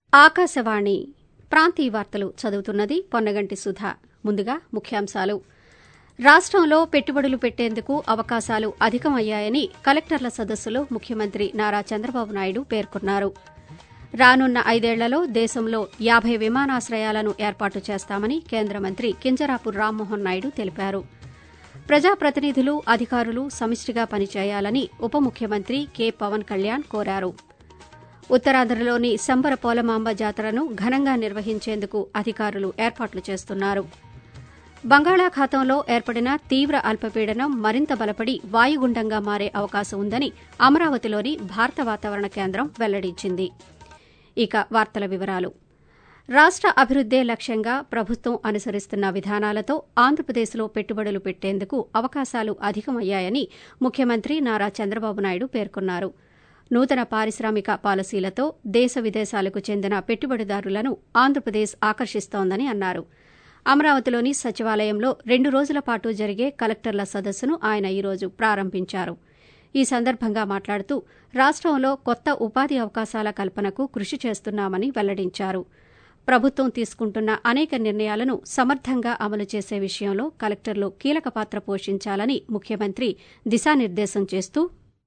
ఆకాశవాణి ప్రాంతీయ వార్తలు చదువుతున్నది పొన్నగంటి సుధ ముందుగా ముఖ్యాంశాలు రాష్టంలో పెట్టుబడులు పెట్టేందుకు అవకాశాలు అధికమయ్యాయని కలెక్టర్ల సదస్సులో ముఖ్యమంత్రి నారా చంద్రబాబు నాయుడు పేర్కొన్నారు రానున్న ఐదేళ్లలో దేశంలో యాబై విమానాశ్రయాలను ఏర్పాటు చేస్తామని కేంద్ర మంత్రి కింజరాపు రామ్మోహన్ నాయుడు తెలిపారు ప్రజాప్రతినిధులు అధికారులు సమిష్టిగా పనిచేయాలని ఉప ముఖ్యమంత్రి కె పవన్ కళ్యాణ్ కోరారు ఉత్తరాంధ్రలోని శంబర పోలమాంబ జాతరను ఘనంగా నిర్వహించేందుకు అధికారులు ఏర్పాట్లు చేస్తున్నారు బంగాళాఖాతంలో ఏర్పడిన తీవ్ర అల్పపీడనం మరింత బలపడి వాయుగుండంగా మారే అవకాశం ఉందని అమరావతిలోని భారత వాతావరణ కేంద్రం వెల్లడించింది ఇక వార్తల వివరాలు రాష్ట అభివృద్దే లక్ష్యంగా ప్రభుత్వం అనుసరిస్తున్న విధానాలతో ఆంధ్రప్రదేశ్లో పెట్టుబడులు పెట్టేందుకు అవకాశాలు అధికమయ్యాయని ముఖ్యమంత్రి నారా చంద్రబాబు నాయుడు పేర్కొన్నారు నూతన పారిశ్రామిక పాలసీలతో దేశ విదేశాలకు చెందిన పెట్టుబడిదారులను ఆంధ్రప్రదేశ్ ఆకర్షిస్తోందని అన్నారు అమరావతిలోని సచివాలయంలో రెండు రోజుల పాటు జరిగే కలెక్టర్ల సదస్సును ఆయన ఈరోజు ప్రారంభించారు ఈ సందర్భంగా మాట్లాడుతూ రాష్టంలో కొత్త ఉపాధి అవకాశాల కల్పనకు కృషి చేస్తున్నామని వెల్లడించారు ప్రభుత్వం తీసుకుంటున్న అనేక నిర్ణయాలను సమర్థంగా అమలు చేసే విషయంలో కలెక్టర్లు కీలక పాత్ర పోషించాలని ముఖ్యమంత్రి దిశానిర్దేశం చేస్తూ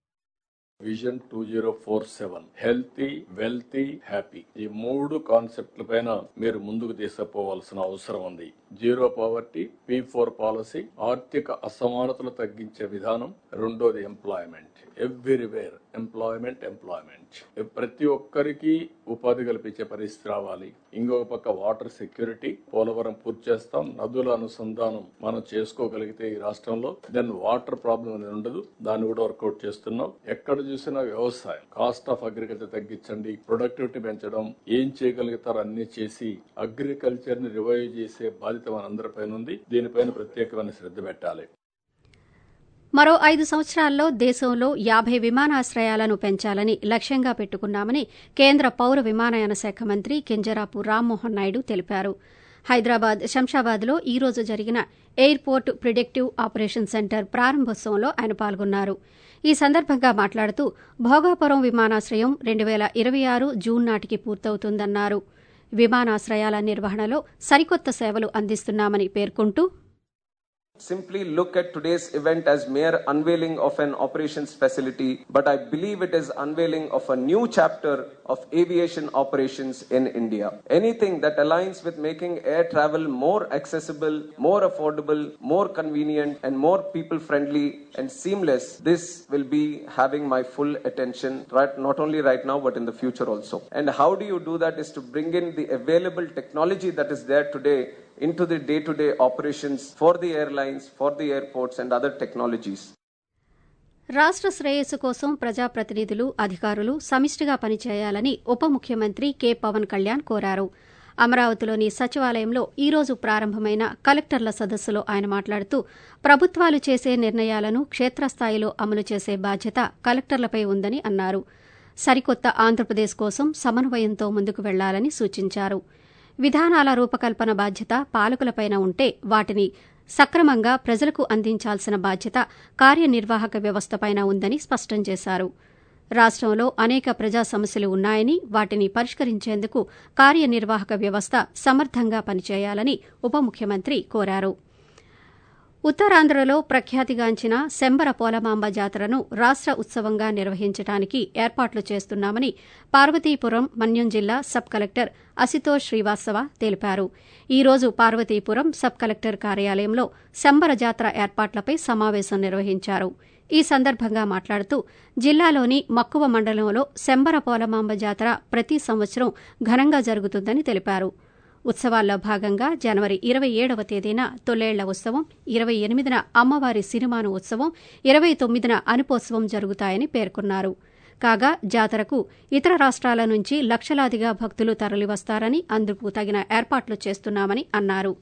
vision two zero four seven healthy wealthy happy ఈ మూడు కాన్సెప్ట్ల పైన మీరు ముందుకు తీసుకుపోవాల్సిన అవసరం ఉంది zero poverty P four policy ఆర్థిక అసమానతలు తగ్గించే విధానం రెండోది ఎంప్లాయ్మెంట్ ఎవ్రీవేర్ ఎంప్లాయ్మెంట్ ఎంప్లాయ్మెంట్ ప్రతి ఒక్కరికి ఉపాధి కల్పించే పరిస్థితి రావాలి ఇంకొక పక్క వాటర్ సెక్యూరిటీ పోలవరం పూర్తి చేస్తాం నదుల అనుసంధానం మనం చేసుకోగలిగితే ఈ రాష్ట్రంలో దెన్ వాటర్ ప్రాబ్లం అనేది ఉండదు దాన్ని కూడా వర్కౌట్ చేస్తున్నాం ఎక్కడ చూసినా వ్యవసాయం కాస్ట్ ఆఫ్ అగ్రికల్చర్ తగ్గించండి ప్రొడక్టివిటీ పెంచడం ఏం చేయగలుగుతారో అన్ని చేసి అగ్రికల్చర్ ని రివైవ్ చేసే బాధ్యత మనందరిపైన ఉంది దీనిపైన ప్రత్యేకమైన శ్రద్ధ పెట్టాలి మరో ఐదు సంవత్సరాల్లో దేశంలో యాబై విమానాశ్రయాలను పెంచాలని లక్ష్యంగా పెట్టుకున్నామని కేంద్ర పౌర విమానయాన శాఖ మంత్రి కింజరాపు రామ్మోహన్ నాయుడు తెలిపారు హైదరాబాద్ శంషాబాద్లో ఈ రోజు జరిగిన ఎయిర్పోర్ట్ ప్రిడిక్టివ్ ఆపరేషన్ సెంటర్ ప్రారంభోత్సవంలో ఆయన పాల్గొన్నారు ఈ సందర్భంగా మాట్లాడుతూ భోగాపురం విమానాశ్రయం రెండు వేల ఇరవై ఆరు జూన్ నాటికి పూర్తవుతుందన్నారు విమానాశ్రయాల నిర్వహణలో సరికొత్త సేవలు అందిస్తున్నామని పేర్కొంటూ simply look at today's event as mere unveiling of an operations facility, but I believe it is unveiling of a new chapter of aviation operations in India. Anything that aligns with making air travel more accessible, more affordable, more convenient, and more people friendly and seamless, this will be having my full attention, right, not only right now, but in the future also. And how do you do that is to bring in the available technology that is there today into the day to day operations for the airlines, for the airports, and other technologies. రాష్ట శ్రేయస్సు కోసం ప్రజాప్రతినిధులు అధికారులు సమిష్టిగా పనిచేయాలని ఉప ముఖ్యమంత్రి K Pawan Kalyan కోరారు అమరావతిలోని సచివాలయంలో ఈ రోజు ప్రారంభమైన కలెక్టర్ల సదస్సులో ఆయన మాట్లాడుతూ ప్రభుత్వాలు చేసే నిర్ణయాలను క్షేత్రస్థాయిలో అమలు చేసే బాధ్యత కలెక్టర్లపై ఉందని అన్నారు సరికొత్త ఆంధ్రప్రదేశ్ కోసం సమన్వయంతో ముందుకు వెళ్లాలని సూచించారు విధానాల రూపకల్పన బాధ్యత పాలకులపైన ఉంటే వాటిని సక్రమంగా ప్రజలకు అందించాల్సిన బాధ్యత కార్యనిర్వాహక వ్యవస్థపైన ఉందని స్పష్టం చేశారు రాష్టంలో అనేక ప్రజా సమస్యలు ఉన్నాయని వాటిని పరిష్కరించేందుకు కార్యనిర్వాహక వ్యవస్థ సమర్థంగా పనిచేయాలని ఉప ముఖ్యమంత్రి కోరారు ఉత్తరాంధ్రలో ప్రఖ్యాతిగాంచిన శంబర పోలమాంబ జాతరను రాష్ట ఉత్సవంగా నిర్వహించడానికి ఏర్పాట్లు చేస్తున్నామని పార్వతీపురం మన్యం జిల్లా సబ్ కలెక్టర్ అసితోష్ శ్రీవాస్తవ తెలిపారు ఈ రోజు పార్వతీపురం సబ్ కలెక్టర్ కార్యాలయంలో శంబర జాతర ఏర్పాట్లపై సమావేశం నిర్వహించారు ఈ సందర్భంగా మాట్లాడుతూ జిల్లాలోని మక్కువ మండలంలో శంబర పోలమాంబ జాతర ప్రతి సంవత్సరం ఘనంగా జరుగుతుందని తెలిపారు ఉత్సవాల్లో భాగంగా జనవరి ఇరవై ఏడవ తేదీన తొలేళ్ల ఉత్సవం ఇరవై ఎనిమిదిన అమ్మవారి సిరిమాను ఉత్సవం ఇరవై తొమ్మిదిన అనుపోత్సవం జరుగుతాయని పేర్కొన్నారు కాగా జాతరకు ఇతర రాష్ట్రాల నుంచి లక్షలాదిగా భక్తులు తరలివస్తారని అందుకు తగిన ఏర్పాట్లు చేస్తున్నామని అన్నారు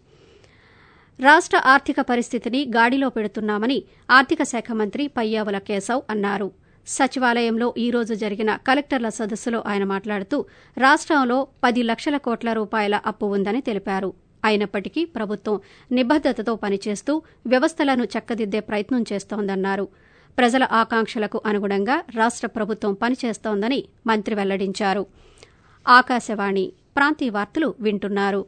రాష్ట ఆర్థిక పరిస్థితిని గాడిలో పెడుతున్నామని ఆర్థిక శాఖ మంత్రి పయ్యావుల కేశవ్ అన్నారు సచివాలయంలో ఈ రోజు జరిగిన కలెక్టర్ల సదస్సులో ఆయన మాట్లాడుతూ రాష్టంలో పది లక్షల కోట్ల రూపాయల అప్పు ఉందని తెలిపారు అయినప్పటికీ ప్రభుత్వం నిబద్దతతో పనిచేస్తూ వ్యవస్థలను చక్కదిద్దే ప్రయత్నం చేస్తోందన్నారు ప్రజల ఆకాంక్షలకు అనుగుణంగా రాష్ట ప్రభుత్వం పనిచేస్తోందని మంత్రి వెల్లడించారు ఆకాశవాణి ప్రాంతీయ వార్తలు వింటున్నారు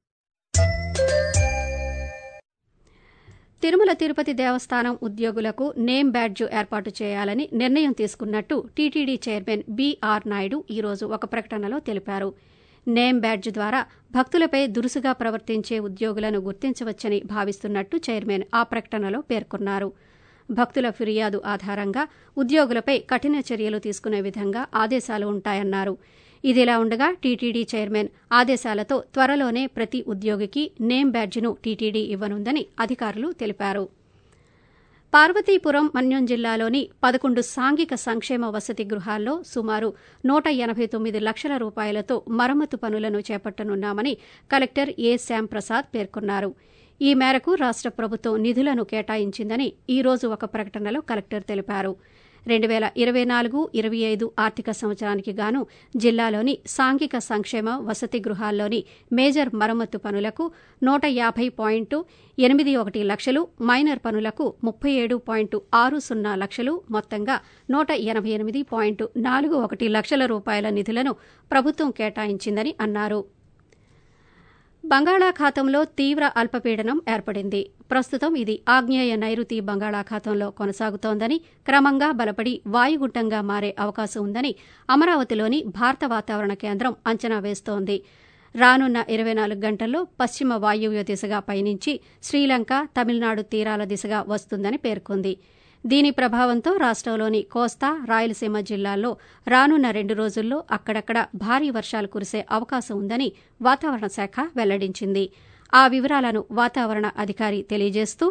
తిరుమల తిరుపతి దేవస్థానం ఉద్యోగులకు నేమ్ బ్యాడ్జ్ ఏర్పాటు చేయాలని నిర్ణయం తీసుకున్నట్టు టీటీడీ చైర్మన్ బీఆర్ నాయుడు ఈరోజు ఒక ప్రకటనలో తెలిపారు నేమ్ బ్యాడ్జ్ ద్వారా భక్తులపై దురుసుగా ప్రవర్తించే ఉద్యోగులను గుర్తించవచ్చని భావిస్తున్నట్టు చైర్మన్ ఆ ప్రకటనలో పేర్కొన్నారు భక్తుల ఫిర్యాదు ఆధారంగా ఉద్యోగులపై కఠిన చర్యలు తీసుకునే విధంగా ఆదేశాలు ఉంటాయన్నారు ఇదిలా ఉండగా టీటీడీ చైర్మన్ ఆదేశాలతో త్వరలోనే ప్రతి ఉద్యోగికి నేమ్ బ్యాడ్జిను టీటీడీ ఇవ్వనుందని అధికారులు తెలిపారు పార్వతీపురం మన్యం జిల్లాలోని పదకొండు సాంఘిక సంక్షేమ వసతి గృహాల్లో సుమారు నూట ఎనబై తొమ్మిది లక్షల రూపాయలతో మరమ్మతు పనులను చేపట్టనున్నామని కలెక్టర్ ఏ శ్యాంప్రసాద్ పేర్కొన్నారు ఈ మేరకు రాష్ట ప్రభుత్వం నిధులను కేటాయించిందని ఈ రోజు ఒక ప్రకటనలో కలెక్టర్ తెలిపారు రెండు వేల ఇరవై నాలుగు ఇరవై ఐదు ఆర్థిక సంవత్సరానికి గాను జిల్లాలోని సాంఘిక సంక్షేమ వసతి గృహాల్లోని మేజర్ మరమ్మతు పనులకు నూట యాభై పాయింట్ ఎనిమిది ఒకటి లక్షలు మైనర్ పనులకు ముప్పై ఏడు పాయింట్ ఆరు సున్నా లక్షలు మొత్తంగా నూట ఎనబై ఎనిమిది పాయింట్ నాలుగు ఒకటి లక్షల రూపాయల నిధులను ప్రభుత్వం కేటాయించిందని అన్నారు బంగాళాఖాతంలో తీవ్ర అల్పపీడనం ఏర్పడింది ప్రస్తుతం ఇది ఆగ్నేయ నైరుతి బంగాళాఖాతంలో కొనసాగుతోందని క్రమంగా బలపడి వాయుగుండంగా మారే అవకాశం ఉందని అమరావతిలోని భారత వాతావరణ కేంద్రం అంచనా వేస్తోంది రానున్న ఇరవై నాలుగు గంటల్లో పశ్చిమ వాయువ్య దిశగా పయనించి శ్రీలంక తమిళనాడు తీరాల దిశగా వస్తుందని పేర్కొంది దీని ప్రభావంతో రాష్టంలోని కోస్తా రాయలసీమ జిల్లాల్లో రానున్న రెండు రోజుల్లో అక్కడక్కడ భారీ వర్షాలు కురిసే అవకాశం ఉందని వాతావరణ శాఖ వెల్లడించింది ఆ వివరాలను వాతావరణ అధికారి తెలియజేస్తూ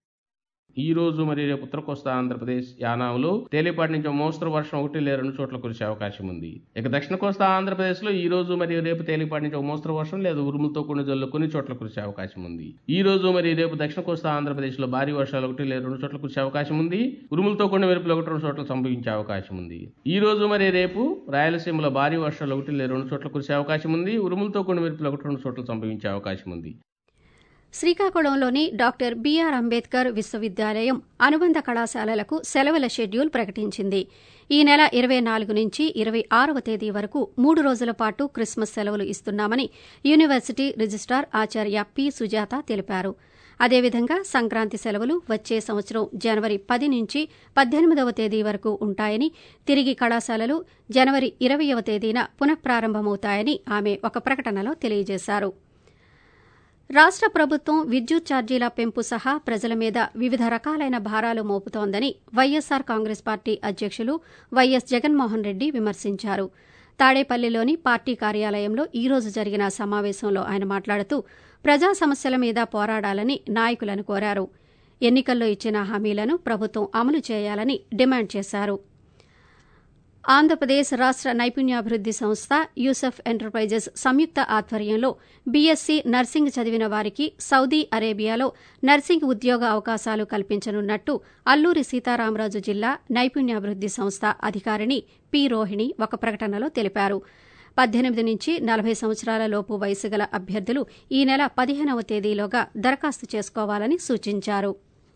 ఈ రోజు మరియు రేపు ఉత్తర కోస్తా ఆంధ్రప్రదేశ్ యానాంలో తేలిపాటి నుంచి మోస్తరు వర్షం ఒకటి లేదా రెండు చోట్ల కురిసే అవకాశం ఉంది ఇక దక్షిణ కోస్తా ఆంధ్రప్రదేశ్ లో ఈ రోజు మరియు రేపు తేలిపాటి నుంచి మోస్తరు వర్షం లేదా ఉరుములతో కొన్ని జల్లు కొన్ని చోట్ల కురిసే అవకాశం ఉంది ఈ రోజు మరియు రేపు దక్షిణ కోస్తా ఆంధ్రప్రదేశ్ లో భారీ వర్షాలు ఒకటి లేదా రెండు చోట్ల కురిసే అవకాశం ఉంది ఉరుములతో కొన్ని మెరుపులు ఒకటి రెండు చోట్ల సంభవించే అవకాశం ఉంది ఈ రోజు మరియు రేపు రాయలసీమలో భారీ వర్షాలు ఒకటి లేదా రెండు చోట్ల కురిసే అవకాశం ఉంది ఉరుములతో కొన్ని మెరుపులు ఒకటి రెండు చోట్ల సంభవించే అవకాశం ఉంది శ్రీకాకుళంలోని డాక్టర్ బీఆర్ అంబేద్కర్ విశ్వవిద్యాలయం అనుబంధ కళాశాలలకు సెలవుల షెడ్యూల్ ప్రకటించింది ఈ నెల ఇరవై నాలుగు నుంచి ఇరవై ఆరవ తేదీ వరకు మూడు రోజుల పాటు క్రిస్మస్ సెలవులు ఇస్తున్నామని యూనివర్సిటీ రిజిస్టార్ ఆచార్య పి సుజాత తెలిపారు అదేవిధంగా సంక్రాంతి సెలవులు వచ్చే సంవత్సరం జనవరి పది నుంచి పద్దెనిమిదవ తేదీ వరకు ఉంటాయని తిరిగి కళాశాలలు జనవరి ఇరవయవ తేదీన పునఃప్రారంభమవుతాయని ఆమె ఒక ప్రకటనలో తెలియజేశారు రాష్ట ప్రభుత్వం విద్యుత్ ఛార్జీల పెంపు సహా ప్రజల మీద వివిధ రకాలైన భారాలు మోపుతోందని వైఎస్సార్ కాంగ్రెస్ పార్టీ అధ్యకులు వైఎస్ జగన్మోహన్ రెడ్డి విమర్శించారు తాడేపల్లిలోని పార్టీ కార్యాలయంలో ఈ రోజు జరిగిన సమావేశంలో ఆయన మాట్లాడుతూ ప్రజా సమస్యల మీద పోరాడాలని నాయకులను కోరారు ఎన్నికల్లో ఇచ్చిన హామీలను ప్రభుత్వం అమలు చేయాలని డిమాండ్ చేశారు ఆంధ్రప్రదేశ్ రాష్ట నైపుణ్యాభివృద్ది సంస్థ యూసఫ్ ఎంటర్ప్రైజెస్ సంయుక్త ఆధ్వర్యంలో బీఎస్సీ నర్సింగ్ చదివిన వారికి సౌదీ అరేబియాలో నర్సింగ్ ఉద్యోగ అవకాశాలు కల్పించనున్నట్టు అల్లూరి సీతారామరాజు జిల్లా నైపుణ్యాభివృద్ది సంస్థ అధికారిణి పి రోహిణి ఒక ప్రకటనలో తెలిపారు పద్దెనిమిది నుంచి నలభై సంవత్సరాల లోపు వయసు గల అభ్యర్థులు ఈ నెల పదిహేనవ తేదీలోగా దరఖాస్తు చేసుకోవాలని సూచించారు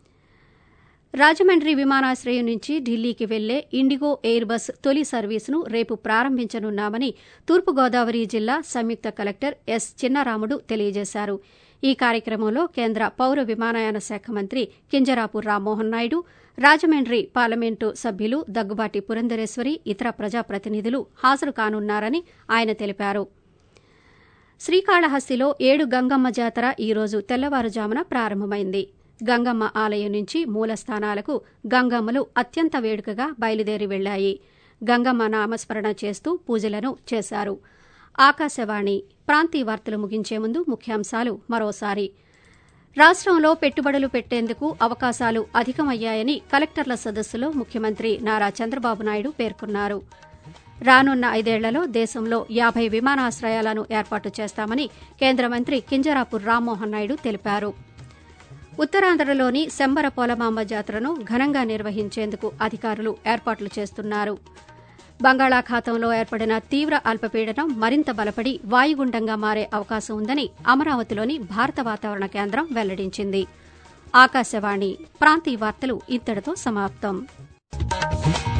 రాజమండ్రి విమానాశ్రయం నుంచి ఢిల్లీకి వెళ్లే ఇండిగో ఎయిర్ బస్ తొలి సర్వీసును రేపు ప్రారంభించనున్నామని తూర్పుగోదావరి జిల్లా సంయుక్త కలెక్టర్ ఎస్ చిన్నరాముడు తెలియజేశారు ఈ కార్యక్రమంలో కేంద్ర పౌర విమానయాన శాఖ మంత్రి కింజరాపు రామ్మోహన్ నాయుడు రాజమండ్రి పార్లమెంటు సభ్యులు దగ్గుబాటి పురంధరేశ్వరి ఇతర ప్రజాప్రతినిధులు హాజరు కానున్నారని ఆయన తెలిపారు శ్రీకాళహస్తిలో ఏడు గంగమ్మ జాతర ఈరోజు తెల్లవారుజామున ప్రారంభమైంది గంగమ్మ ఆలయం నుంచి మూలస్థానాలకు గంగమ్మలు అత్యంత వేడుకగా బయలుదేరి వెళ్లాయి గంగమ్మ నామస్మరణ చేస్తూ పూజలను చేశారు ఆకాశవాణి ప్రాంతీయ వార్తలు ముగించే ముందు ముఖ్యాంశాలు మరోసారి రాష్టంలో పెట్టుబడులు పెట్టేందుకు అవకాశాలు అధికమయ్యాయని కలెక్టర్ల సదస్సులో ముఖ్యమంత్రి నారా చంద్రబాబు నాయుడు పేర్కొన్నారు రానున్న ఐదేళ్లలో దేశంలో యాభై విమానాశ్రయాలను ఏర్పాటు చేస్తామని కేంద్ర మంత్రి కింజరాపు రామ్మోహన్ నాయుడు తెలిపారు ఉత్తరాంధ్రలోని శంబర పోలమాంబ జాతరను ఘనంగా నిర్వహించేందుకు అధికారులు ఏర్పాట్లు చేస్తున్నారు బంగాళాఖాతంలో ఏర్పడిన తీవ్ర అల్పపీడనం మరింత బలపడి వాయుగుండంగా మారే అవకాశం ఉందని అమరావతిలోని భారత వాతావరణ కేంద్రం వెల్లడించింది ఆకాశవాణి ప్రాంతీయ వార్తలు ఇత్తడితో సమాప్తం